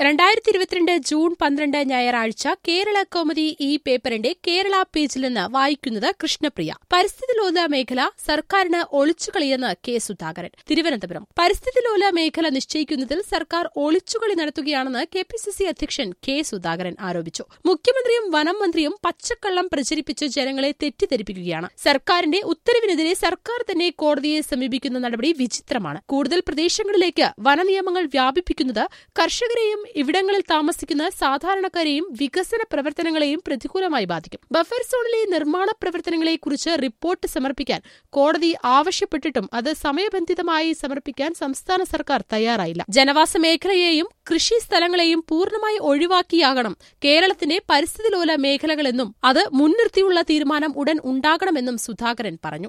രണ്ടായിരത്തി ഇരുപത്തിരണ്ട് ജൂൺ പന്ത്രണ്ട് ഞായറാഴ്ച കേരള കൗമുദി ഈ പേപ്പറിന്റെ കേരള പേജിൽ നിന്ന് വായിക്കുന്നത് കൃഷ്ണപ്രിയ പരിസ്ഥിതി ലോല മേഖല സർക്കാരിന് ഒളിച്ചുകളിയെന്ന് കെ സുധാകരൻ തിരുവനന്തപുരം പരിസ്ഥിതി ലോല മേഖല നിശ്ചയിക്കുന്നതിൽ സർക്കാർ ഒളിച്ചുകളി നടത്തുകയാണെന്ന് കെ പി സി സി അധ്യക്ഷൻ കെ സുധാകരൻ ആരോപിച്ചു മുഖ്യമന്ത്രിയും വനം മന്ത്രിയും പച്ചക്കള്ളം പ്രചരിപ്പിച്ച് ജനങ്ങളെ തെറ്റിദ്ധരിപ്പിക്കുകയാണ് സർക്കാരിന്റെ ഉത്തരവിനെതിരെ സർക്കാർ തന്നെ കോടതിയെ സമീപിക്കുന്ന നടപടി വിചിത്രമാണ് കൂടുതൽ പ്രദേശങ്ങളിലേക്ക് വനനിയമങ്ങൾ വ്യാപിപ്പിക്കുന്നത് കർഷകരെയും ഇവിടങ്ങളിൽ താമസിക്കുന്ന സാധാരണക്കാരെയും വികസന പ്രവർത്തനങ്ങളെയും പ്രതികൂലമായി ബാധിക്കും ബഫർ സോണിലെ നിർമ്മാണ പ്രവർത്തനങ്ങളെക്കുറിച്ച് റിപ്പോർട്ട് സമർപ്പിക്കാൻ കോടതി ആവശ്യപ്പെട്ടിട്ടും അത് സമയബന്ധിതമായി സമർപ്പിക്കാൻ സംസ്ഥാന സർക്കാർ തയ്യാറായില്ല ജനവാസ മേഖലയെയും കൃഷി സ്ഥലങ്ങളെയും പൂർണ്ണമായി ഒഴിവാക്കിയാകണം കേരളത്തിന്റെ പരിസ്ഥിതിലോല മേഖലകളെന്നും അത് മുൻനിർത്തിയുള്ള തീരുമാനം ഉടൻ ഉണ്ടാകണമെന്നും സുധാകരൻ പറഞ്ഞു